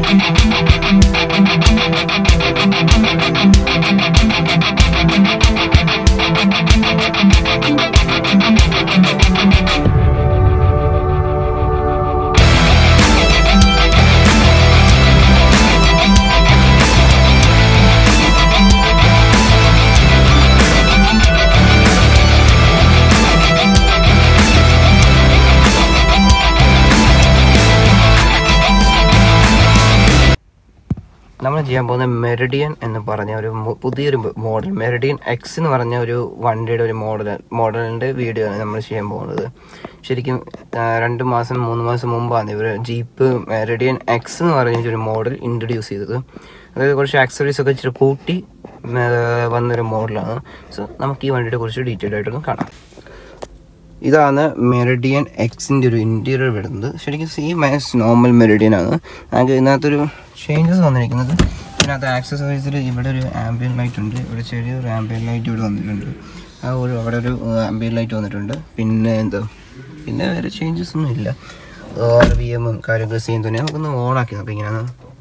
നമ്മൾ ചെയ്യാൻ പോകുന്ന മെറിഡിയൻ എന്ന് പറഞ്ഞ ഒരു മു- പുതിയൊരു മോഡൽ മെറിഡിയൻ എക്സ് എന്ന് പറഞ്ഞ ഒരു വണ്ടിയുടെ ഒരു മോഡൽ മോഡലിൻ്റെ വീഡിയോ ആണ് നമ്മൾ ചെയ്യാൻ പോകുന്നത് ശരിക്കും ആ, രണ്ട് മാസം മൂന്ന് മാസം മുമ്പാണ് ഇവർ ജീപ്പ് മെറിഡിയൻ എക്സ് എന്ന് പറഞ്ഞ ഒരു മോഡൽ ഇൻട്രൊഡ്യൂസ് ചെയ്തത് അതായത് കുറച്ച് ആക്സറീസ് ഒക്കെ ഇച്ചിരി കൂട്ടി ആ, വന്നൊരു മോഡലാണ് സോ നമുക്ക് ഈ വണ്ടിയുടെ കുറിച്ച് ഡീറ്റെയിൽ ആയിട്ടൊന്ന് കാണാം ഇതാണ് മെറിഡിയൻ എക്സിൻ്റെ ഒരു ഇൻറ്റീരിയർ വരുന്നത് ശരിക്കും സെയിം ആസ് നോർമൽ മെറിഡിയൻ ആണ് നമുക്ക് ഇതിനകത്തൊരു ചേഞ്ചസ് വന്നിരിക്കുന്നത് ഇതിനകത്ത് ആക്സസറീസിൽ ഇവിടെ ഒരു ആംബിയൻ ലൈറ്റ് ഉണ്ട് ഇവിടെ ചെറിയൊരു ആംബിയൻ ലൈറ്റ് ഇവിടെ വന്നിട്ടുണ്ട് ആ ഒരു അവിടെ ഒരു ആംബിയൻ ലൈറ്റ് വന്നിട്ടുണ്ട് പിന്നെ എന്താ പിന്നെ വേറെ ചേഞ്ചസ് ഒന്നും ഇല്ല ആർ വി എമ്മും കാര്യങ്ങൾ സെയിം തന്നെ നമുക്കൊന്ന് ഓണാക്കി നോക്കാം ഇങ്ങനെയാണ്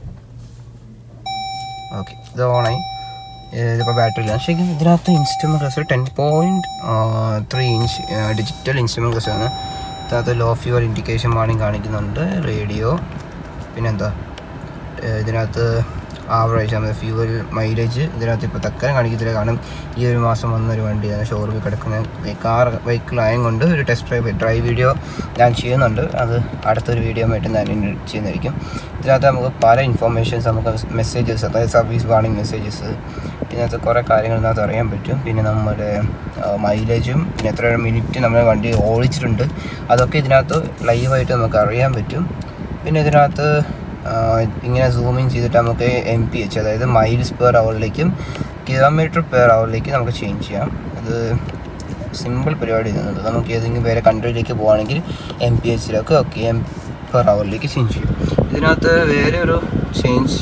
ഓക്കെ ഇത് ഓണായി ഇതിപ്പോൾ ബാറ്ററി ഇല്ല ശരിക്കും ഇതിനകത്ത് instrument cluster ten point three inch digital instrument cluster ആണ് ഇതിനകത്ത് ലോ ഫ്യൂവൽ ഇൻഡിക്കേഷൻ വാണിംഗ് കാണിക്കുന്നുണ്ട് റേഡിയോ പിന്നെന്താ ഏഹ് ഇതിനകത്ത് ആവറേജ് നമ്മുടെ ഫ്യൂവൽ മൈലേജ് ഇതിനകത്ത് ഇപ്പോൾ തക്കനെ കാണിക്കത്തില്ല കാരണം ഈ ഒരു മാസം വന്നൊരു വണ്ടിയാണ് ഷോറൂമിൽ കിടക്കുന്ന കാർ വെഹിക്കിൾ ആയതുകൊണ്ട് ഒരു ടെസ്റ്റ് ഡ്രൈവ് ഡ്രൈവ് വീഡിയോ ഞാൻ ചെയ്യുന്നുണ്ട് അത് അടുത്തൊരു വീഡിയോ ആയിട്ട് ഞാൻ ചെയ്യുന്നതായിരിക്കും ഇതിനകത്ത് നമുക്ക് പല ഇൻഫോർമേഷൻസ് നമുക്ക് മെസ്സേജസ് അതായത് സർവീസ് വാർണിംഗ് മെസ്സേജസ് ഇതിനകത്ത് കുറേ കാര്യങ്ങൾ ഇതിനകത്ത് അറിയാൻ പറ്റും പിന്നെ നമ്മുടെ മൈലേജും പിന്നെ എത്ര മിനിറ്റ് നമ്മൾ വണ്ടി ഓടിച്ചിട്ടുണ്ട് അതൊക്കെ ഇതിനകത്ത് ലൈവായിട്ട് നമുക്ക് അറിയാൻ പറ്റും പിന്നെ ഇതിനകത്ത് ആഹ് ഇങ്ങനെ സൂമിങ് ചെയ്തിട്ട് നമുക്ക് എം പി എച്ച് അതായത് മൈൽസ് പെർ അവറിലേക്കും കിലോമീറ്റർ പെർ അവറിലേക്ക് നമുക്ക് ചേഞ്ച് ചെയ്യാം അത് സിമ്പിൾ പരിപാടി ഇതാണ് നമുക്ക് ഏതെങ്കിലും വേറെ കൺട്രിയിലേക്ക് പോകുകയാണെങ്കിൽ എം പി എച്ചിലൊക്കെ ഓക്കെ എം പെർ അവറിലേക്ക് ചേഞ്ച് ചെയ്യും ഇതിനകത്ത് വേറെ ഒരു ചേഞ്ച്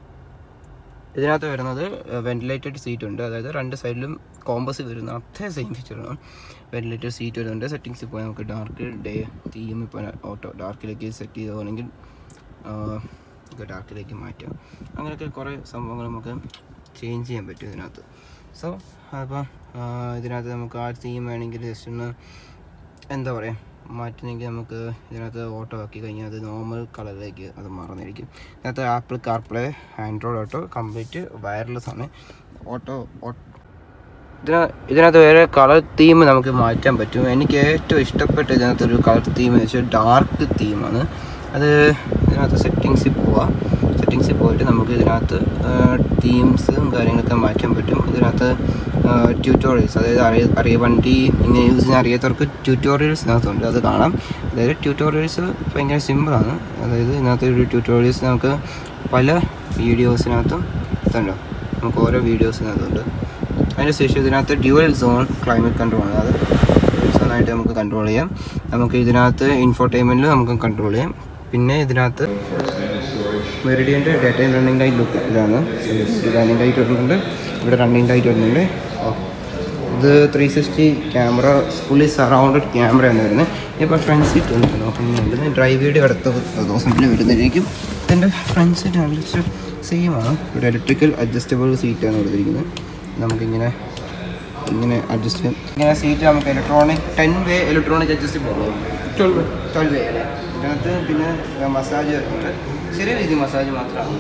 ഇതിനകത്ത് വരുന്നത് വെന്റിലേറ്റഡ് സീറ്റ് ഉണ്ട് അതായത് രണ്ട് സൈഡിലും കോമ്പസ് വരുന്ന അത്രയും സെയിം ഫീച്ചറാണ് വെന്റിലേറ്റഡ് സീറ്റ് വരുന്നുണ്ട് സെറ്റിങ്സിൽ പോയാൽ നമുക്ക് ഡാർക്ക് ഡേ തീം ഇപ്പോൾ ഓട്ടോ ഡാർക്കിലേക്ക് സെറ്റ് ചെയ്തുവാണെങ്കിൽ നമുക്ക് ഡാർക്കിലേക്ക് മാറ്റാം അങ്ങനെയൊക്കെ കുറേ സംഭവങ്ങൾ നമുക്ക് ചേഞ്ച് ചെയ്യാൻ പറ്റും ഇതിനകത്ത് സോ അപ്പം ഇതിനകത്ത് നമുക്ക് ആ തീം വേണമെങ്കിൽ ജസ്റ്റ് ഒന്ന് എന്താ പറയുക മാറ്റണമെങ്കിൽ നമുക്ക് ഇതിനകത്ത് ഓട്ടോ ആക്കി കഴിഞ്ഞാൽ അത് നോർമൽ കളറിലേക്ക് അത് മാറുന്നതായിരിക്കും ഇതിനകത്ത് Apple CarPlay Android Auto complete wireless ആണ് ഓട്ടോ ഇതിന ഇതിനകത്ത് വേറെ കളർ തീം നമുക്ക് മാറ്റാൻ പറ്റും എനിക്ക് ഏറ്റവും ഇഷ്ടപ്പെട്ട ഇതിനകത്തൊരു കളർ തീം എന്ന് വെച്ചാൽ ഡാർക്ക് തീമാണ് അത് ഇതിനകത്ത് സെറ്റിങ്സിൽ പോവാം സെറ്റിങ്സിൽ പോയിട്ട് നമുക്ക് ഇതിനകത്ത് തീംസും കാര്യങ്ങളൊക്കെ മാറ്റാൻ പറ്റും ഇതിനകത്ത് ട്യൂട്ടോറിയൽസ് അതായത് അറിയ അറിയ വണ്ടി ഇങ്ങനെ യൂസ് ചെയ്യാൻ അറിയാത്തവർക്ക് ട്യൂട്ടോറിയൽസ് ഇതിനകത്തുണ്ട് അത് കാണാം അതായത് ട്യൂട്ടോറിയൽസ് ഭയങ്കര സിമ്പിളാണ് അതായത് ഇതിനകത്ത് ഒരു ട്യൂട്ടോറിയൽസ് നമുക്ക് പല വീഡിയോസിനകത്തും ഇതുണ്ടോ നമുക്ക് ഓരോ വീഡിയോസിനകത്തുണ്ട് അതിന് ശേഷം ഇതിനകത്ത് ഡ്യുവൽ സോൺ ക്ലൈമറ്റ് കൺട്രോൾ ആണ് അത് സോണായിട്ട് നമുക്ക് കൺട്രോൾ ചെയ്യാം നമുക്ക് ഇതിനകത്ത് ഇൻഫോർടൈൻമെൻറ്റിൽ നമുക്ക് കൺട്രോൾ ചെയ്യാം പിന്നെ ഇതിനകത്ത് മെറിഡിയൻ്റെ ഡേറ്റ റണ്ണിങ് ലൈറ്റ് ലുക്ക് ഇതാണ് റണ്ണിങ് ലൈറ്റ് വരുന്നുണ്ട് ഇവിടെ റണ്ണിങ് ലൈറ്റ് വരുന്നുണ്ട് ഇത് three sixty camera fully surrounded ക്യാമറയാണ് വരുന്നത് ഇപ്പോൾ ഫ്രണ്ട് സീറ്റ് ഉണ്ട് നോക്കുന്നുണ്ട് ഡ്രൈവ് വീഡിയോ അടുത്ത ദിവസത്തിൽ വരുന്നതായിരിക്കും ഇതിൻ്റെ ഫ്രണ്ട് സീറ്റ് നല്ല സെയിം ആണ് ഇവിടെ ഇലക്ട്രിക്കൽ അഡ്ജസ്റ്റബിൾ സീറ്റാണ് കൊടുത്തിരിക്കുന്നത് നമുക്കിങ്ങനെ ഇങ്ങനെ അഡ്ജസ്റ്റ് ചെയ്യാം ഇങ്ങനെ സീറ്റ് നമുക്ക് electronic ten way electronic adjust പോകും ട്വൽവ് ട്വൽവ് വേ അല്ലേ ഇതിനകത്ത് പിന്നെ മസാജ് വരുന്നുണ്ട് ചെറിയ രീതിയിൽ മസാജ് മാത്രമാണ്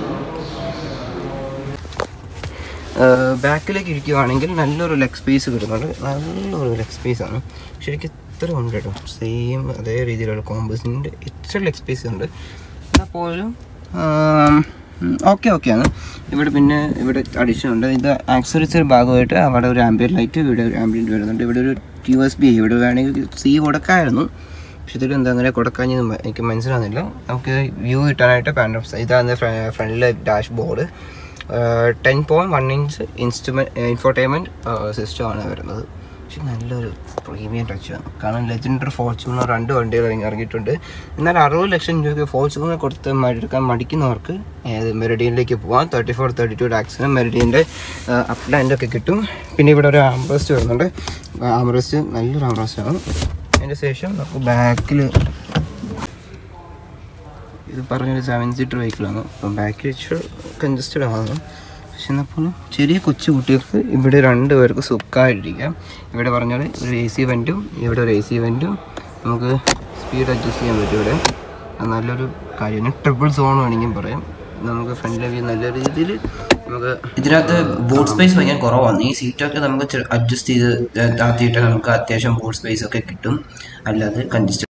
ബാക്കിലേക്ക് ഇരിക്കുവാണെങ്കിൽ നല്ലൊരു ലെഗ് സ്പേസ് കിട്ടുന്നുണ്ട് നല്ലൊരു ലെഗ് സ്പേസ് ആണ് ശരിക്കും ഇത്ര ഉണ്ട് കേട്ടോ സെയിം അതേ രീതിയിലുള്ള കോമ്പസിൻ്റെ ഇത്ര ലെഗ് സ്പേസ് ഉണ്ട് എന്നാൽ പോലും ഓക്കെ ഓക്കെയാണ് ഇവിടെ പിന്നെ ഇവിടെ അഡീഷൻ ഉണ്ട് ഇത് ആക്സറീസിൻ്റെ ഭാഗമായിട്ട് അവിടെ ഒരു ആംബിയൻ ലൈറ്റ് ഇവിടെ ഒരു ആംബിയൻ വരുന്നുണ്ട് ഇവിടെ ഒരു യു എസ് ബി ഇവിടെ വേണമെങ്കിൽ സി കൊടുക്കാമായിരുന്നു പക്ഷെ ഇതിൽ എന്താ അങ്ങനെ കൊടുക്കാഞ്ഞെന്ന് എനിക്ക് മനസ്സിലാകുന്നില്ല നമുക്ക് വ്യൂ കിട്ടാനായിട്ട് പാൻഡ് ഇതാണ് ഫ്രണ്ടിലെ dashboard ten point one inch instrument infotainment സിസ്റ്റമാണ് വരുന്നത് പക്ഷെ നല്ലൊരു പ്രീമിയം ടച്ചാണ് കാരണം ലെജൻഡർ ഫോർച്യൂണർ രണ്ട് വണ്ടികൾ ഇറങ്ങി ഇറങ്ങിയിട്ടുണ്ട് എന്നാൽ അറുപത് ലക്ഷം രൂപയ്ക്ക് ഫോർച്യൂണർ കൊടുത്ത് എടുക്കാൻ മടിക്കുന്നവർക്ക് ഏത് മെറിഡിയനിലേക്ക് പോവാം തേർട്ടി ഫോർ തേർട്ടി ടു ടാക്സിന് മെറിഡിയൻ്റെ അപ്ലാൻഡ് ഒക്കെ കിട്ടും പിന്നെ ഇവിടെ ഒരു ആംബ്രസ്റ്റ് വരുന്നുണ്ട് ആംബ്രസ്റ്റ് നല്ലൊരു ആംബ്രസ്റ്റ് ആണ് അതിൻ്റെ ശേഷം നമുക്ക് ബാക്കിൽ ഇത് പറഞ്ഞൊരു സെവൻ സീറ്റർ വെഹിക്കിളാണ് അപ്പം ബാക്കിൽ വെച്ച് കൺജസ്റ്റഡ് ആണ് പക്ഷെ എന്നാൽ പോലും ചെറിയ കൊച്ചു കുട്ടികൾക്ക് ഇവിടെ രണ്ട് പേർക്ക് സുഖമായിട്ടിരിക്കാം ഇവിടെ പറഞ്ഞാൽ ഒരു എ സി വെൻറ്റും ഇവിടെ ഒരു എ സി വെൻറ്റും നമുക്ക് സ്പീഡ് അഡ്ജസ്റ്റ് ചെയ്യാൻ പറ്റും ഇവിടെ അത് നല്ലൊരു കാര്യമാണ് ട്രിപ്പിൾ സോൺ വേണമെങ്കിൽ പറയാം നമുക്ക് ഫ്രണ്ട് വ്യൂ നല്ല രീതിയിൽ നമുക്ക് ഇതിനകത്ത് ബോട്ട് സ്പേസ് ഭയങ്കര കുറവാണ് ഈ സീറ്റൊക്കെ നമുക്ക് അഡ്ജസ്റ്റ് ചെയ്ത് താത്തിയിട്ട് നമുക്ക് അത്യാവശ്യം ബോട്ട് സ്പേസ് ഒക്കെ കിട്ടും അല്ലാതെ കൺജസ്റ്റ്